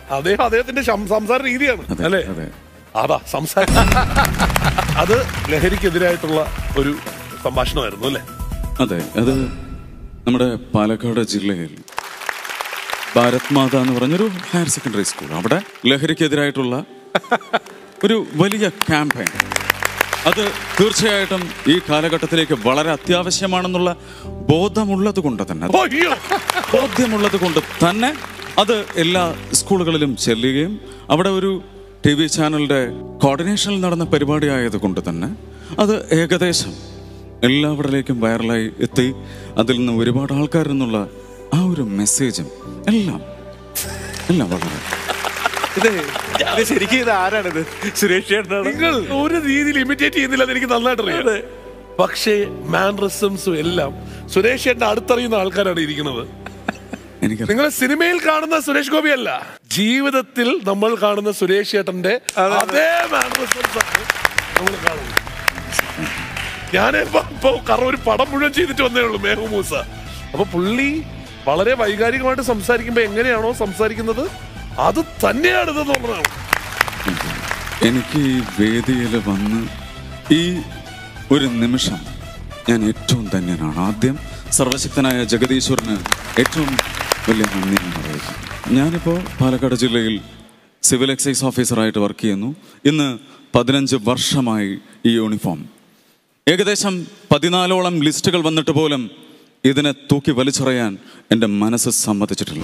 അദ്ദേഹം അദ്ദേഹത്തിന്റെ ശം- സംസാര രീതിയാണ് അതെ, അല്ലേ അതെ. അതാ സംസാരം അത് ലഹരിക്കെതിരായിട്ടുള്ള ഒരു സംഭാഷണമായിരുന്നു അല്ലേ അതെ അത് നമ്മുടെ പാലക്കാട് ജില്ലയിൽ ഭാരത് മാത എന്ന് പറഞ്ഞൊരു ഹയർ സെക്കൻഡറി സ്കൂൾ അവിടെ ലഹരിക്കെതിരായിട്ടുള്ള ഒരു വലിയ ക്യാമ്പയിൻ അത് തീർച്ചയായിട്ടും ഈ കാലഘട്ടത്തിലേക്ക് വളരെ അത്യാവശ്യമാണെന്നുള്ള ബോധമുള്ളത് കൊണ്ട് തന്നെ അയ്യോ ബോധ്യമുള്ളത് കൊണ്ട് തന്നെ അത് എല്ലാ സ്കൂളുകളിലും ചെല്ലുകയും അവിടെ ഒരു ടി വി ചാനലിന്റെ കോർഡിനേഷനിൽ നടന്ന പരിപാടി ആയതുകൊണ്ട് തന്നെ അത് ഏകദേശം എല്ലാവരിലേക്കും വൈറലായി എത്തി അതിൽ നിന്ന് ഒരുപാട് ആൾക്കാരിൽ നിന്നുള്ള ആ ഒരു മെസ്സേജും എല്ലാം എല്ലാം വളരെ ഇത് ഇത് ശരിക്കും ഇത് ആരാണിത് സുരേഷ് ചേട്ടനാണ് നിങ്ങൾ ഒരു രീതിയിൽ ഇമിറ്റേറ്റ് ചെയ്യുന്നില്ല എന്ന് എനിക്ക് നന്നായിട്ട് അറിയാം പക്ഷേ മാൻറസംസും എല്ലാം സുരേഷ് ഏട്ടൻ അടുത്തറിയുന്ന ആൾക്കാരാണ് ഇരിക്കുന്നത് എനിക്ക് നിങ്ങൾ സിനിമയിൽ കാണുന്ന സുരേഷ് ഗോപി അല്ല ജീവിതത്തിൽ നമ്മൾ കാണുന്ന സുരേഷ് ഏട്ടന്റെ അതേ മാനറിസംസ് ആണ് നമ്മൾ കാണുന്നത് ഞാൻ ഇപ്പൊ ഇപ്പൊ കാരണം ഒരു പടം മുഴുവൻ ചെയ്തിട്ട് വന്നേ ഉള്ളൂ മേഹമൂസ അപ്പൊ പുള്ളി വളരെ വൈകാരികമായിട്ട് സംസാരിക്കുമ്പോ എങ്ങനെയാണോ സംസാരിക്കുന്നത് അത് തന്നെയാണ് ഇതെന്നുള്ളതാണ് എനിക്ക് ഈ വേദിയിൽ വന്ന് ഈ ഒരു നിമിഷം ഞാൻ ഏറ്റവും ധന്യനാണ് ആദ്യം സർവശക്തനായ ജഗദീശ്വരന് ഏറ്റവും വലിയ നന്ദി ഞാൻ അറിയിക്കുന്നു ഞാനിപ്പോൾ പാലക്കാട് ജില്ലയിൽ സിവിൽ എക്സൈസ് ഓഫീസറായിട്ട് വർക്ക് ചെയ്യുന്നു ഇന്ന് പതിനഞ്ച് വർഷമായി ഈ യൂണിഫോം ഏകദേശം പതിനാലോളം ലിസ്റ്റുകൾ വന്നിട്ട് പോലും ഇതിനെ തൂക്കി വലിച്ചെറിയാൻ എൻ്റെ മനസ്സ് സമ്മതിച്ചിട്ടില്ല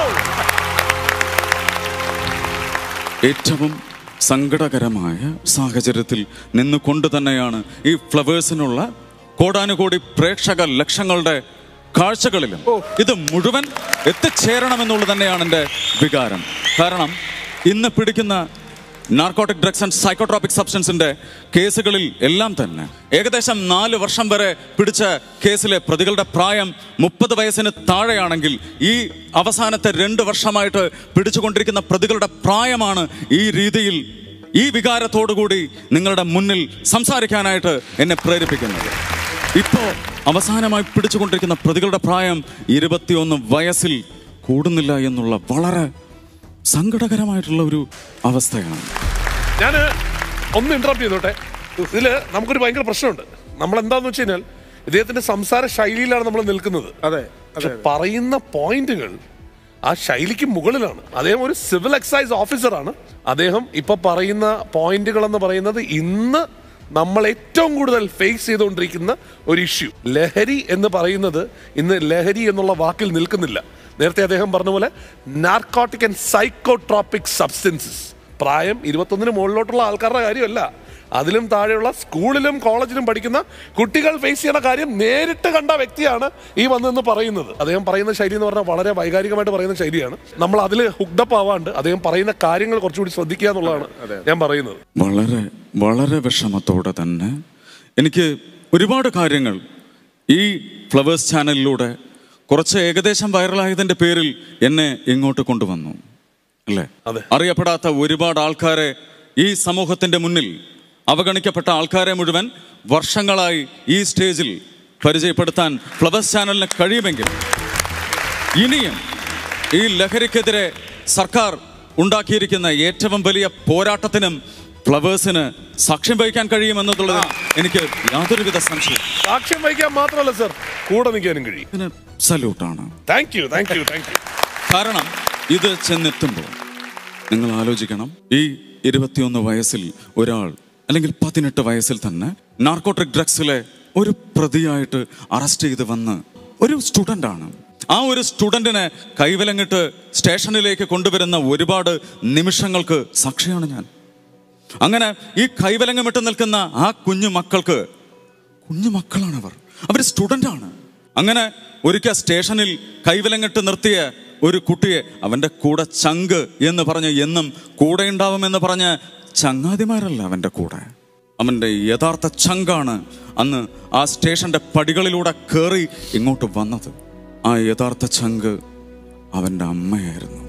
ഏറ്റവും സങ്കടകരമായ സാഹചര്യത്തിൽ നിന്നുകൊണ്ട് തന്നെയാണ് ഈ ഫ്ലവേഴ്സിനുള്ള കോടാനുകോടി പ്രേക്ഷക ലക്ഷങ്ങളുടെ കാഴ്ചകളിലും ഇത് മുഴുവൻ എത്തിച്ചേരണമെന്നുള്ളത് തന്നെയാണ് എൻ്റെ വികാരം കാരണം ഇന്ന് പിടിക്കുന്ന നാർക്കോട്ടിക് ഡ്രഗ്സ് ആൻഡ് സൈക്കോട്രോപിക് സബ്സ്റ്റൻസിന്റെ കേസുകളിൽ എല്ലാം തന്നെ ഏകദേശം നാല് വർഷം വരെ പിടിച്ച കേസിലെ പ്രതികളുടെ പ്രായം മുപ്പത് വയസ്സിന് താഴെയാണെങ്കിൽ ഈ അവസാനത്തെ രണ്ട് വർഷമായിട്ട് പിടിച്ചുകൊണ്ടിരിക്കുന്ന പ്രതികളുടെ പ്രായമാണ് ഈ രീതിയിൽ ഈ വികാരത്തോടുകൂടി നിങ്ങളുടെ മുന്നിൽ സംസാരിക്കാനായിട്ട് എന്നെ പ്രേരിപ്പിക്കുന്നത് ഇപ്പോൾ അവസാനമായി പിടിച്ചുകൊണ്ടിരിക്കുന്ന പ്രതികളുടെ പ്രായം ഇരുപത്തിയൊന്ന് വയസ്സിൽ കൂടുന്നില്ല എന്നുള്ള വളരെ സങ്കടകരമായിട്ടുള്ള ഒരു അവസ്ഥയാണ് ഞാൻ ഒന്ന് ഇന്ററപ്റ്റ് ചെയ്തോട്ടെ ഇതില് നമുക്കൊരു ഭയങ്കര പ്രശ്നമുണ്ട് നമ്മൾ എന്താന്ന് വെച്ച് കഴിഞ്ഞാൽ ഇദ്ദേഹത്തിന്റെ സംസാര ശൈലിയിലാണ് നമ്മൾ നിൽക്കുന്നത് അതെ പക്ഷെ പറയുന്ന പോയിന്റുകൾ ആ ശൈലിക്ക് മുകളിലാണ് അദ്ദേഹം ഒരു സിവിൽ എക്സൈസ് ഓഫീസറാണ് അദ്ദേഹം ഇപ്പൊ പറയുന്ന പോയിന്റുകൾ എന്ന് പറയുന്നത് ഇന്ന് നമ്മൾ ഏറ്റവും കൂടുതൽ ഫേസ് ചെയ്തുകൊണ്ടിരിക്കുന്ന ഒരു ഇഷ്യൂ ലഹരി എന്ന് പറയുന്നത് ഇന്ന് ലഹരി എന്നുള്ള വാക്കിൽ നിൽക്കുന്നില്ല നേരത്തെ അദ്ദേഹം പറഞ്ഞ പോലെ നാർക്കോട്ടിക് ആൻഡ് സൈക്കോട്രോപിക് സബ്സ്റ്റൻസസ് പ്രായം ഇരുപത്തൊന്നിന് മുകളിലോട്ടുള്ള ആൾക്കാരുടെ കാര്യമല്ല അതിലും താഴെയുള്ള സ്കൂളിലും കോളേജിലും പഠിക്കുന്ന കുട്ടികൾ ഫേസ് ചെയ്യുന്ന കാര്യം നേരിട്ട് കണ്ട വ്യക്തിയാണ് ഈ വന്നെന്ന് പറയുന്നത് അദ്ദേഹം പറയുന്ന ശൈലി എന്ന് പറഞ്ഞാൽ വളരെ വൈകാരികമായിട്ട് പറയുന്ന ശൈലിയാണ് നമ്മൾ അതിൽ ഹുക്ഡപ്പ് ആവാണ്ട് അദ്ദേഹം പറയുന്ന കാര്യങ്ങൾ കുറച്ചുകൂടി ശ്രദ്ധിക്കുക എന്നുള്ളതാണ് ഞാൻ പറയുന്നത് വളരെ വളരെ വിഷമത്തോടെ തന്നെ എനിക്ക് ഒരുപാട് കാര്യങ്ങൾ ഈ ഫ്ലവേഴ്സ് ചാനലിലൂടെ കുറച്ച് ഏകദേശം വൈറലായതിൻ്റെ പേരിൽ എന്നെ ഇങ്ങോട്ട് കൊണ്ടുവന്നു അല്ലേ അതെ. അറിയപ്പെടാത്ത ഒരുപാട് ആൾക്കാരെ ഈ സമൂഹത്തിന്റെ മുന്നിൽ അവഗണിക്കപ്പെട്ട ആൾക്കാരെ മുഴുവൻ വർഷങ്ങളായി ഈ സ്റ്റേജിൽ പരിചയപ്പെടുത്താൻ ഫ്ലവേഴ്സ് ചാനലിന് കഴിയുമെങ്കിൽ ഇനിയും ഈ ലഹരിക്കെതിരെ സർക്കാർ ഉണ്ടാക്കിയിരിക്കുന്ന ഏറ്റവും വലിയ പോരാട്ടത്തിനും ഫ്ലവേഴ്സിന് സാക്ഷ്യം വഹിക്കാൻ കഴിയുമെന്നുള്ളത് എനിക്ക് യാതൊരുവിധ സംശയം സാക്ഷ്യം വഹിക്കാൻ മാത്രമല്ല സർ കൂടെ നിൽക്കാനും കഴിയും ഇതിന് സല്യൂട്ടാണ് thank you thank you thank you കാരണം ഇത് ചെന്നെത്തുമ്പോൾ നിങ്ങൾ ആലോചിക്കണം ഈ ഇരുപത്തിയൊന്ന് വയസ്സിൽ ഒരാൾ അല്ലെങ്കിൽ പതിനെട്ട് വയസ്സിൽ തന്നെ നാർക്കോട്ടിക് ഡ്രഗ്സിലെ ഒരു പ്രതിയായിട്ട് അറസ്റ്റ് ചെയ്ത് വന്ന് ഒരു സ്റ്റുഡൻ്റ് ആണ് ആ ഒരു സ്റ്റുഡൻറ്റിനെ കൈവിലങ്ങിട്ട് സ്റ്റേഷനിലേക്ക് കൊണ്ടുവരുന്ന ഒരുപാട് നിമിഷങ്ങൾക്ക് സാക്ഷിയാണ് ഞാൻ അങ്ങനെ ഈ കൈവലങ്ങമിട്ട് നിൽക്കുന്ന ആ കുഞ്ഞു മക്കൾക്ക് കുഞ്ഞു മക്കളാണ് അവർ അവർ സ്റ്റുഡൻ്റ് ആണ് അങ്ങനെ ഒരിക്കൽ സ്റ്റേഷനിൽ കൈവിലങ്ങിട്ട് നിർത്തിയ ഒരു കുട്ടിയെ അവൻ്റെ കൂടെ ചങ്ക് എന്ന് പറഞ്ഞ് എന്നും കൂടെ ഉണ്ടാവുമെന്ന് പറഞ്ഞ് ചങ്ങാതിമാരല്ല അവൻ്റെ കൂടെ അവൻ്റെ യഥാർത്ഥ ചങ്കാണ് അന്ന് ആ സ്റ്റേഷന്റെ പടികളിലൂടെ കയറി ഇങ്ങോട്ട് വന്നത് ആ യഥാർത്ഥ ചങ്ക് അവൻ്റെ അമ്മയായിരുന്നു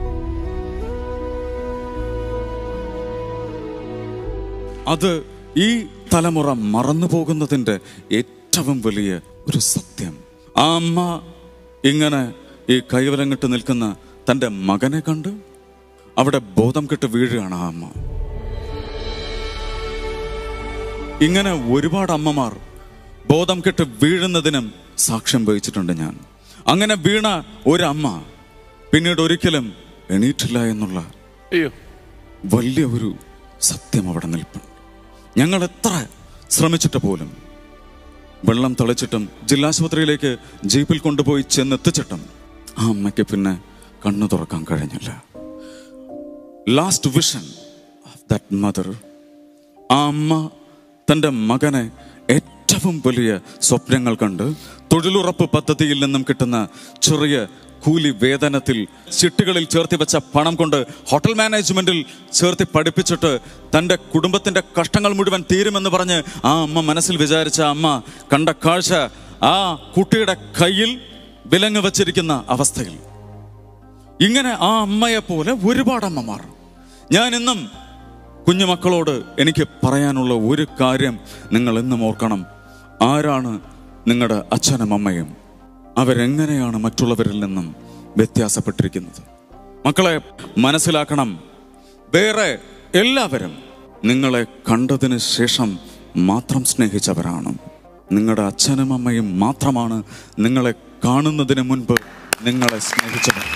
അത് ഈ തലമുറ മറന്നു പോകുന്നതിൻ്റെ ഏറ്റവും വലിയ ഒരു സത്യം ആ അമ്മ ഇങ്ങനെ ഈ കൈവലങ്ങിട്ട് നിൽക്കുന്ന തൻ്റെ മകനെ കണ്ട് അവിടെ ബോധം കെട്ട് വീഴുകയാണ് ആ അമ്മ ഇങ്ങനെ ഒരുപാട് അമ്മമാർ ബോധം കെട്ട് വീഴുന്നതിനും സാക്ഷ്യം വഹിച്ചിട്ടുണ്ട് ഞാൻ അങ്ങനെ വീണ ഒരമ്മ പിന്നീട് ഒരിക്കലും എണീറ്റില്ല എന്നുള്ള അയ്യോ വലിയ ഒരു സത്യം അവിടെ നിൽപ്പുണ്ട് ഞങ്ങൾ എത്ര ശ്രമിച്ചിട്ട് പോലും വെള്ളം തളിച്ചിട്ടും ജില്ലാശുപത്രിയിലേക്ക് ജീപ്പിൽ കൊണ്ടുപോയി ചെന്നെത്തിച്ചിട്ടും ആ അമ്മയ്ക്ക് പിന്നെ കണ്ണു തുറക്കാൻ കഴിഞ്ഞില്ല last vision of that mother ആ അമ്മ തൻ്റെ മകനെ ഏറ്റവും വലിയ സ്വപ്നങ്ങൾ കണ്ട് തൊഴിലുറപ്പ് പദ്ധതിയിൽ നിന്നും കിട്ടുന്ന ചെറിയ കൂലി വേതനത്തിൽ ചിട്ടുകളിൽ ചേർത്തി വെച്ച പണം കൊണ്ട് ഹോട്ടൽ മാനേജ്മെന്റിൽ ചേർത്തി പഠിപ്പിച്ചിട്ട് തൻ്റെ കുടുംബത്തിന്റെ കഷ്ടങ്ങൾ മുഴുവൻ തീരുമെന്ന് പറഞ്ഞ് ആ അമ്മ മനസ്സിൽ വിചാരിച്ച ആ അമ്മ കണ്ട കാഴ്ച ആ കുട്ടിയുടെ കയ്യിൽ വിലങ്ങ് വച്ചിരിക്കുന്ന അവസ്ഥയിൽ ഇങ്ങനെ ആ അമ്മയെ പോലെ ഒരുപാട് അമ്മമാർ ഞാൻ ഇന്നും കുഞ്ഞുമക്കളോട് എനിക്ക് പറയാനുള്ള ഒരു കാര്യം നിങ്ങൾ എന്നും ഓർക്കണം ആരാണ് നിങ്ങളുടെ അച്ഛനും അമ്മയും അവരെങ്ങനെയാണ് മറ്റുള്ളവരിൽ നിന്നും വ്യത്യാസപ്പെട്ടിരിക്കുന്നത് മക്കളെ മനസ്സിലാക്കണം വേറെ എല്ലാവരും നിങ്ങളെ കണ്ടതിന് ശേഷം മാത്രം സ്നേഹിച്ചവരാണ് നിങ്ങളുടെ അച്ഛനും അമ്മയും മാത്രമാണ് നിങ്ങളെ കാണുന്നതിന് മുൻപ് നിങ്ങളെ സ്നേഹിച്ചവർ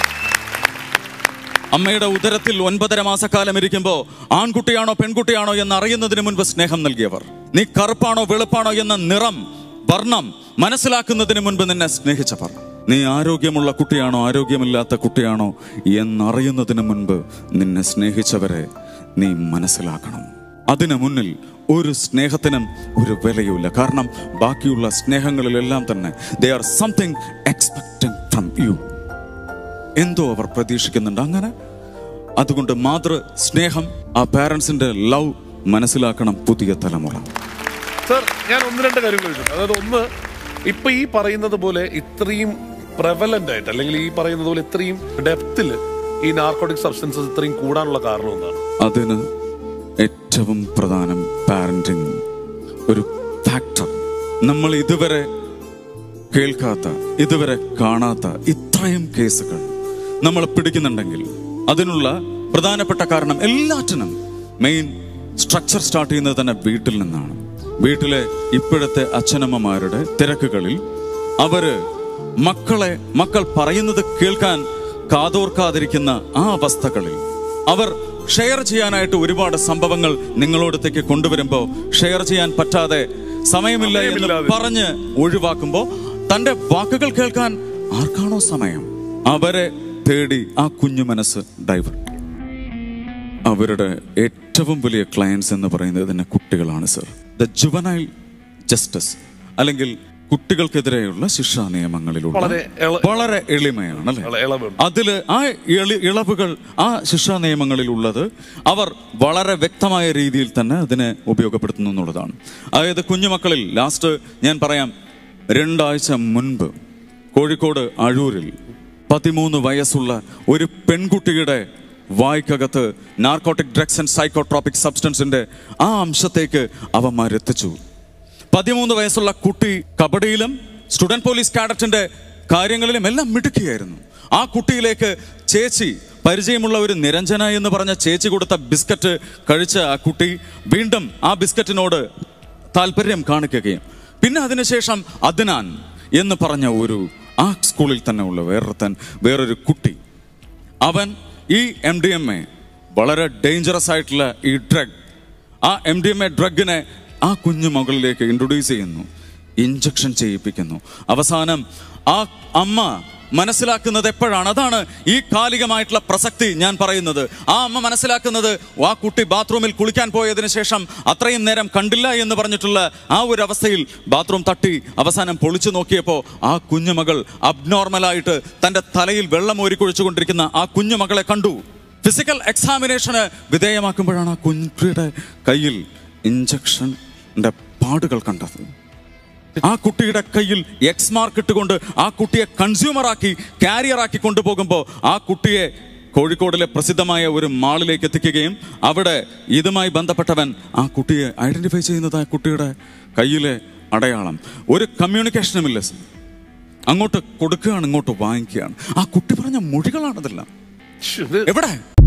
അമ്മയുടെ ഉദരത്തിൽ ഒൻപതര മാസക്കാലം ഇരിക്കുമ്പോ ആൺകുട്ടിയാണോ പെൺകുട്ടിയാണോ എന്ന് അറിയുന്നതിന് മുൻപ് സ്നേഹം നൽകിയവർ നീ കറുപ്പാണോ വെളുപ്പാണോ എന്ന നിറം വർണ്ണം മനസ്സിലാക്കുന്നതിന് മുൻപ് നിന്നെ സ്നേഹിച്ചവർ നീ ആരോഗ്യമുള്ള കുട്ടിയാണോ ആരോഗ്യമില്ലാത്ത കുട്ടിയാണോ എന്നറിയുന്നതിന് മുൻപ് നിന്നെ സ്നേഹിച്ചവരെ നീ മനസ്സിലാക്കണം അതിനു മുന്നിൽ ഒരു സ്നേഹത്തിനും ഒരു വിലയുമില്ല കാരണം ബാക്കിയുള്ള സ്നേഹങ്ങളിലെല്ലാം തന്നെ they are something expecting from you എന്തോ അവർ പ്രതീക്ഷിക്കുന്നുണ്ട് അങ്ങനെ അതുകൊണ്ട് മാതൃ സ്നേഹം ആ പാരൻസിന്റെ ലവ് മനസ്സിലാക്കണം പുതിയ തലമുറ സർ ഞാൻ ഒന്ന് രണ്ട് കാര്യങ്ങൾ ചോദിച്ചു അതായത് ഒന്ന് ഇപ്പൊ ഈ പറയുന്നത് പോലെ ഇത്രയും പ്രവലന്റ് ആയിട്ട് അല്ലെങ്കിൽ ഈ പറയുന്നത് പോലെ ഇത്രയും ഡെപ്തിൽ ഈ നാർക്കോട്ടിക് സബ്സ്റ്റൻസസ് ഇത്രയും കൂടാനുള്ള കാരണം എന്താണ് അതിന് ഏറ്റവും പ്രധാനം പാരന്റിങ് ഒരു ഫാക്ടർ നമ്മൾ ഇതുവരെ കേൾക്കാത്ത ഇതുവരെ കാണാത്ത ഇത്രയും കേസുകൾ നമ്മൾ പിടിക്കുന്നുണ്ടെങ്കിൽ അതിനുള്ള പ്രധാനപ്പെട്ട കാരണം എല്ലാറ്റിനും മെയിൻ സ്ട്രക്ചർ സ്റ്റാർട്ട് ചെയ്യുന്നത് തന്നെ വീട്ടിൽ നിന്നാണ് വീട്ടിലെ ഇപ്പോഴത്തെ അച്ഛനമ്മമാരുടെ തിരക്കുകളിൽ അവര് മക്കളെ മക്കൾ പറയുന്നത് കേൾക്കാൻ കാതോർക്കാതിരിക്കുന്ന ആ അവസ്ഥകളിൽ അവർ ഷെയർ ചെയ്യാനായിട്ട് ഒരുപാട് സംഭവങ്ങൾ നിങ്ങളോടത്തേക്ക് കൊണ്ടുവരുമ്പോൾ ഷെയർ ചെയ്യാൻ പറ്റാതെ സമയമില്ല എന്ന് സമയമില്ലാതെ. പറഞ്ഞ് ഒഴിവാക്കുമ്പോൾ തന്റെ വാക്കുകൾ കേൾക്കാൻ ആർക്കാണോ സമയം അവരെ തേടി ആ കുഞ്ഞു മനസ്സ് ഡൈവർ അവരുടെ ഏറ്റവും വലിയ ക്ലയൻസ് എന്ന് പറയുന്നത് തന്നെ കുട്ടികളാണ് സർ ദ ജുവനൈൽ ജസ്റ്റിസ് അല്ലെങ്കിൽ കുട്ടികൾക്കെതിരെയുള്ള ശിക്ഷാ നിയമങ്ങളിലുള്ള വളരെ എള- വളരെ എളിമയാണ് അല്ലെ വളരെ ഇളവുണ്ട്. അതില് ആ ഇളി- ഇളവുകൾ ആ ശിക്ഷാ നിയമങ്ങളിൽ ഉള്ളത് അവർ വളരെ വ്യക്തമായ രീതിയിൽ തന്നെ അതിനെ ഉപയോഗപ്പെടുത്തുന്നു എന്നുള്ളതാണ് അതായത് കുഞ്ഞുമക്കളിൽ ലാസ്റ്റ് ഞാൻ പറയാം രണ്ടാഴ്ച മുൻപ് കോഴിക്കോട് അഴൂരിൽ പതിമൂന്ന് വയസ്സുള്ള ഒരു പെൺകുട്ടിയുടെ വായ്ക്കകത്ത് നാർക്കോട്ടിക് ഡ്രഗ്സ് ആൻഡ് സൈക്കോട്രോപിക് സബ്സ്റ്റൻസിന്റെ ആ അംശത്തേക്ക് അവന്മാരെത്തിച്ചു പതിമൂന്ന് വയസ്സുള്ള കുട്ടി കബഡിയിലും സ്റ്റുഡന്റ് പോലീസ് കാഡറ്റിന്റെ കാര്യങ്ങളിലും എല്ലാം മിടുക്കിയായിരുന്നു ആ കുട്ടിയിലേക്ക് ചേച്ചി പരിചയമുള്ള ഒരു നിരഞ്ജന എന്ന് പറഞ്ഞ ചേച്ചി കൊടുത്ത ബിസ്ക്കറ്റ് കഴിച്ച ആ കുട്ടി വീണ്ടും ആ ബിസ്ക്കറ്റിനോട് താല്പര്യം കാണിക്കുകയും പിന്നെ അതിനുശേഷം അദ്നാൻ എന്ന് പറഞ്ഞ ഒരു ആ സ്കൂളിൽ തന്നെ ഉള്ള വേറൊരുത്തൻ വേറൊരു കുട്ടി അവൻ ഈ എം ഡി എം എ വളരെ ഡേഞ്ചറസ് ആയിട്ടുള്ള ഈ ഡ്രഗ് ആ എം ഡി എം എ ഡ്രഗിനെ ആ കുഞ്ഞു മകളിലേക്ക് ഇൻട്രൊഡ്യൂസ് ചെയ്യുന്നു ഇഞ്ചക്ഷൻ ചെയ്യിപ്പിക്കുന്നു അവസാനം ആ അമ്മ മനസ്സിലാക്കുന്നത് എപ്പോഴാണ് അതാണ് ഈ കാലികമായിട്ടുള്ള പ്രസക്തി ഞാൻ പറയുന്നത് ആ അമ്മ മനസ്സിലാക്കുന്നത് ആ കുട്ടി ബാത്റൂമിൽ കുളിക്കാൻ പോയതിനു ശേഷം അത്രയും നേരം കണ്ടില്ല എന്ന് പറഞ്ഞിട്ടുള്ള ആ ഒരു അവസ്ഥയിൽ ബാത്റൂം തട്ടി അവസാനം പൊളിച്ചു നോക്കിയപ്പോൾ ആ കുഞ്ഞുമകൾ അബ്നോർമലായിട്ട് തന്റെ തലയിൽ വെള്ളം ഓരിക്കൊഴിച്ചുകൊണ്ടിരിക്കുന്ന ആ കുഞ്ഞുമകളെ കണ്ടു ഫിസിക്കൽ എക്സാമിനേഷന് വിധേയമാക്കുമ്പോഴാണ് ആ കുട്ടിയുടെ കയ്യിൽ ഇഞ്ചക്ഷന്റെ പാടുകൾ കണ്ടത് ആ കുട്ടിയുടെ കയ്യിൽ എക്സ് മാർക്ക് ഇട്ടുകൊണ്ട് ആ കുട്ടിയെ കൺസ്യൂമറാക്കി കാരിയറാക്കി കൊണ്ടുപോകുമ്പോൾ ആ കുട്ടിയെ കോഴിക്കോടിലെ പ്രസിദ്ധമായ ഒരു മാളിലേക്ക് എത്തിക്കുകയും അവിടെ ഇതുമായി ബന്ധപ്പെട്ടവൻ ആ കുട്ടിയെ ഐഡന്റിഫൈ ചെയ്യുന്നത് ആ കുട്ടിയുടെ കയ്യിലെ അടയാളം ഒരു കമ്മ്യൂണിക്കേഷനുമില്ല സർ. അങ്ങോട്ട് കൊടുക്കുകയാണ് ഇങ്ങോട്ട് വാങ്ങിക്കുകയാണ് ആ കുട്ടി പറഞ്ഞ മൊഴികളാണതെല്ലാം ശ്ശ്, ഇത് എവിടെ